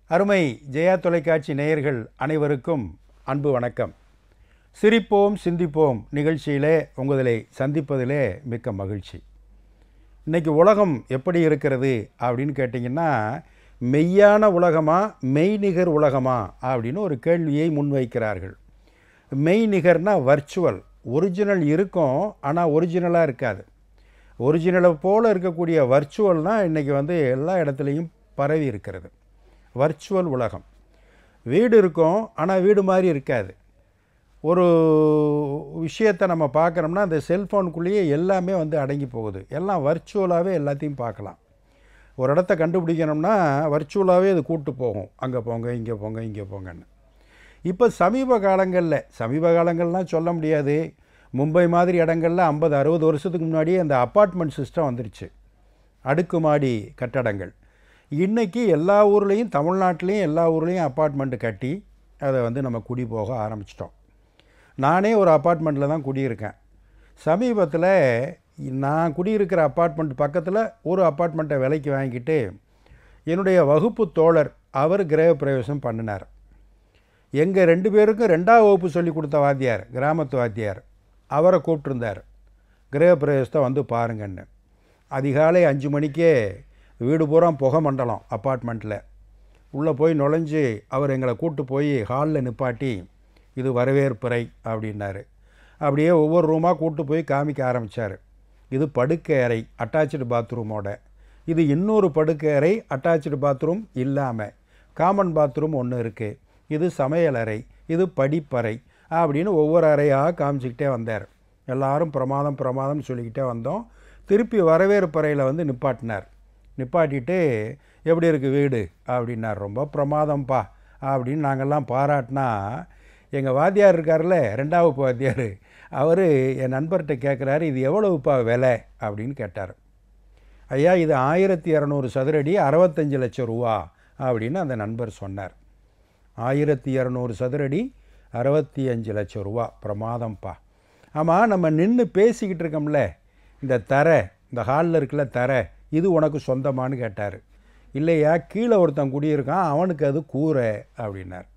அருமை ஜெயா தொலைக்காட்சி நேயர்கள் அனைவருக்கும் அன்பு வணக்கம் சிரிப்போம் சிந்திப்போம் நிகழ்ச்சியிலே உங்களை சந்திப்பதிலே மிக்க மகிழ்ச்சி இன்றைக்கி உலகம் எப்படி இருக்கிறது அப்படின்னு கேட்டிங்கன்னா மெய்யான உலகமா மெய்நிகர் உலகமா அப்படின்னு ஒரு கேள்வியை முன்வைக்கிறார்கள் மெய்நிகர்னா வர்ச்சுவல் ஒரிஜினல் இருக்கும் ஆனால் ஒரிஜினலாக இருக்காது ஒரிஜினலை போல் இருக்கக்கூடிய வர்ச்சுவல் தான் இன்றைக்கி வந்து எல்லா இடத்துலையும் பரவி இருக்கிறது வர்ச்சுவல் உலகம் வீடு இருக்கும் ஆனால் வீடு மாதிரி இருக்காது ஒரு விஷயத்தை நம்ம பார்க்குறோம்னா அந்த செல்ஃபோனுக்குள்ளேயே எல்லாமே வந்து அடங்கி போகுது எல்லாம் வர்ச்சுவலாகவே எல்லாத்தையும் பார்க்கலாம் ஒரு இடத்த கண்டுபிடிக்கணும்னா வர்ச்சுவலாகவே அது கூட்டு போகும் அங்கே போங்க இங்கே போங்க இங்கே போங்கன்னு இப்போ சமீப காலங்களில் சமீப காலங்கள்லாம் சொல்ல முடியாது மும்பை மாதிரி இடங்களில் ஐம்பது அறுபது வருஷத்துக்கு முன்னாடியே அந்த அப்பார்ட்மெண்ட் சிஸ்டம் வந்துருச்சு அடுக்குமாடி கட்டடங்கள் இன்றைக்கி எல்லா ஊர்லேயும் தமிழ்நாட்டிலையும் எல்லா ஊர்லேயும் அப்பார்ட்மெண்ட்டு கட்டி அதை வந்து நம்ம குடி போக ஆரம்பிச்சிட்டோம் நானே ஒரு அப்பார்ட்மெண்ட்டில் தான் குடியிருக்கேன் சமீபத்தில் நான் குடியிருக்கிற அப்பார்ட்மெண்ட் பக்கத்தில் ஒரு அப்பார்ட்மெண்ட்டை விலைக்கு வாங்கிட்டு என்னுடைய வகுப்பு தோழர் அவர் கிரக பிரவேசம் பண்ணினார் எங்கள் ரெண்டு பேருக்கும் ரெண்டாவது வகுப்பு சொல்லி கொடுத்த வாத்தியார் கிராமத்து வாத்தியார் அவரை கூப்பிட்டுருந்தார் கிரக பிரவேசத்தை வந்து பாருங்கன்னு அதிகாலை அஞ்சு மணிக்கே வீடு பூரா புகை மண்டலம் அப்பார்ட்மெண்ட்டில் உள்ளே போய் நுழைஞ்சு அவர் எங்களை கூட்டு போய் ஹாலில் நிப்பாட்டி இது வரவேற்புரை அப்படின்னாரு அப்படியே ஒவ்வொரு ரூமாக கூட்டு போய் காமிக்க ஆரம்பித்தார் இது படுக்கை அறை அட்டாச்சு பாத்ரூமோட இது இன்னொரு படுக்கை அறை அட்டாச்சு பாத்ரூம் இல்லாமல் காமன் பாத்ரூம் ஒன்று இருக்குது இது சமையலறை இது படிப்பறை அப்படின்னு ஒவ்வொரு அறையாக காமிச்சிக்கிட்டே வந்தார் எல்லாரும் பிரமாதம் பிரமாதம் சொல்லிக்கிட்டே வந்தோம் திருப்பி வரவேற்பறையில் வந்து நிப்பாட்டினார் நிப்பாட்டிட்டு எப்படி இருக்குது வீடு அப்படின்னார் ரொம்ப பிரமாதம்ப்பா அப்படின்னு நாங்கள்லாம் பாராட்டினா எங்கள் வாத்தியார் இருக்கார்ல ரெண்டாவது வாத்தியார் அவர் என் நண்பர்கிட்ட கேட்குறாரு இது எவ்வளவுப்பா விலை அப்படின்னு கேட்டார் ஐயா இது ஆயிரத்தி இரநூறு சதுரடி அறுபத்தஞ்சு லட்சம் ரூபா அப்படின்னு அந்த நண்பர் சொன்னார் ஆயிரத்தி இரநூறு சதுரடி அறுபத்தி அஞ்சு லட்சம் ரூபா பிரமாதம்ப்பா ஆமாம் நம்ம நின்று பேசிக்கிட்டு இருக்கோம்ல இந்த தரை இந்த ஹாலில் இருக்குல்ல தரை இது உனக்கு சொந்தமானு கேட்டார் இல்லையா கீழே ஒருத்தன் குடியிருக்கான் அவனுக்கு அது கூரை அப்படின்னார்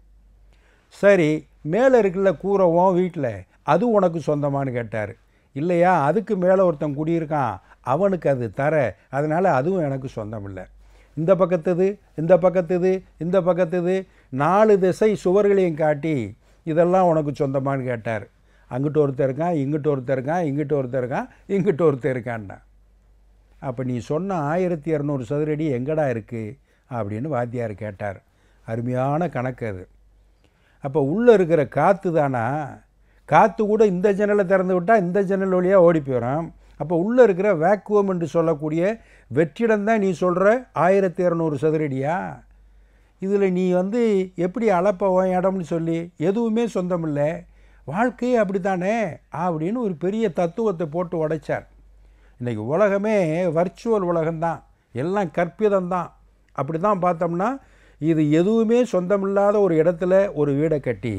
சரி மேலே இருக்குல்ல கூரை உன் வீட்டில் அது உனக்கு சொந்தமானு கேட்டார் இல்லையா அதுக்கு மேலே ஒருத்தன் குடியிருக்கான் அவனுக்கு அது தர அதனால் அதுவும் எனக்கு சொந்தம் இல்லை இந்த பக்கத்துது இந்த பக்கத்துது இந்த பக்கத்துது நாலு திசை சுவர்களையும் காட்டி இதெல்லாம் உனக்கு சொந்தமானு கேட்டார் அங்கிட்டு ஒருத்தர் இருக்கான் இங்கிட்டு ஒருத்தர் இருக்கான் இங்கிட்டு ஒருத்தர் இருக்கான் இங்கிட்டு ஒருத்தர் இருக்கான்டா அப்போ நீ சொன்ன ஆயிரத்தி இரநூறு சதுரடி எங்கடா இருக்குது அப்படின்னு வாத்தியார் கேட்டார் அருமையான கணக்கு அது அப்போ உள்ளே இருக்கிற காற்று தானா காற்று கூட இந்த ஜன்னலை திறந்து விட்டால் இந்த ஜன்னல் வழியாக ஓடி போயிடும் அப்போ உள்ளே இருக்கிற வேக்குவம் என்று சொல்லக்கூடிய வெற்றிடம் தான் நீ சொல்கிற ஆயிரத்தி இரநூறு சதுரடியா இதில் நீ வந்து எப்படி அளப்பவன் இடம்னு சொல்லி எதுவுமே சொந்தம் இல்லை வாழ்க்கையே அப்படி தானே அப்படின்னு ஒரு பெரிய தத்துவத்தை போட்டு உடைச்சார் இன்றைக்கி உலகமே வர்ச்சுவல் உலகம்தான் எல்லாம் கற்பிதம்தான் அப்படி தான் பார்த்தோம்னா இது எதுவுமே சொந்தமில்லாத ஒரு இடத்துல ஒரு வீடை கட்டி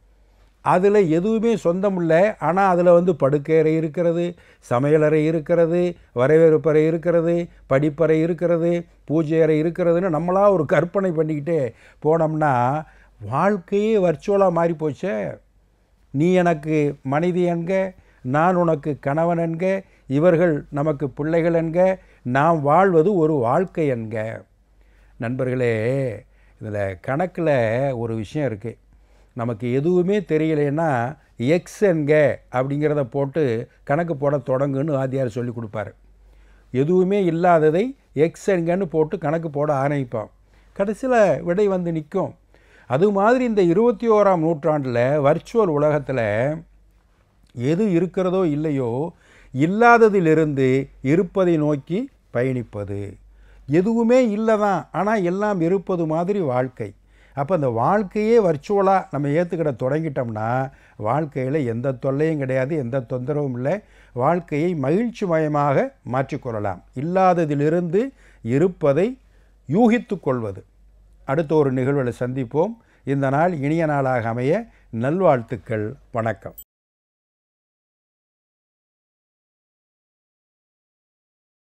அதில் எதுவுமே சொந்தம் இல்லை ஆனால் அதில் வந்து படுக்கையறை இருக்கிறது சமையலறை இருக்கிறது வரவேற்பறை இருக்கிறது படிப்பறை இருக்கிறது பூஜை அறை இருக்கிறதுன்னு நம்மளா ஒரு கற்பனை பண்ணிக்கிட்டே போனோம்னா வாழ்க்கையே வர்ச்சுவலாக மாறி போச்சே நீ எனக்கு மனைவி என்க நான் உனக்கு கணவன் என்க இவர்கள் நமக்கு பிள்ளைகள் என்க நாம் வாழ்வது ஒரு வாழ்க்கை என்க நண்பர்களே இதில் கணக்கில் ஒரு விஷயம் இருக்குது நமக்கு எதுவுமே தெரியலைன்னா எக்ஸ் என்க அப்படிங்கிறத போட்டு கணக்கு போட தொடங்குன்னு வாத்தியார் சொல்லி கொடுப்பாரு எதுவுமே இல்லாததை எக்ஸ் என்கன்னு போட்டு கணக்கு போட ஆரம்பிப்போம் கடைசியில் விடை வந்து நிற்கும் அது மாதிரி இந்த இருபத்தி ஓராம் நூற்றாண்டில் வர்ச்சுவல் உலகத்தில் எது இருக்கிறதோ இல்லையோ இல்லாததிலிருந்து இருப்பதை நோக்கி பயணிப்பது எதுவுமே இல்லை தான் ஆனால் எல்லாம் இருப்பது மாதிரி வாழ்க்கை அப்போ அந்த வாழ்க்கையே வர்ச்சுவலாக நம்ம ஏற்றுக்கிட தொடங்கிட்டோம்னா வாழ்க்கையில் எந்த தொல்லையும் கிடையாது எந்த தொந்தரவும் இல்லை வாழ்க்கையை மகிழ்ச்சி மயமாக மாற்றிக்கொள்ளலாம் இல்லாததிலிருந்து இருப்பதை யூகித்து கொள்வது அடுத்த ஒரு நிகழ்வில் சந்திப்போம் இந்த நாள் இனிய நாளாக அமைய நல்வாழ்த்துக்கள் வணக்கம்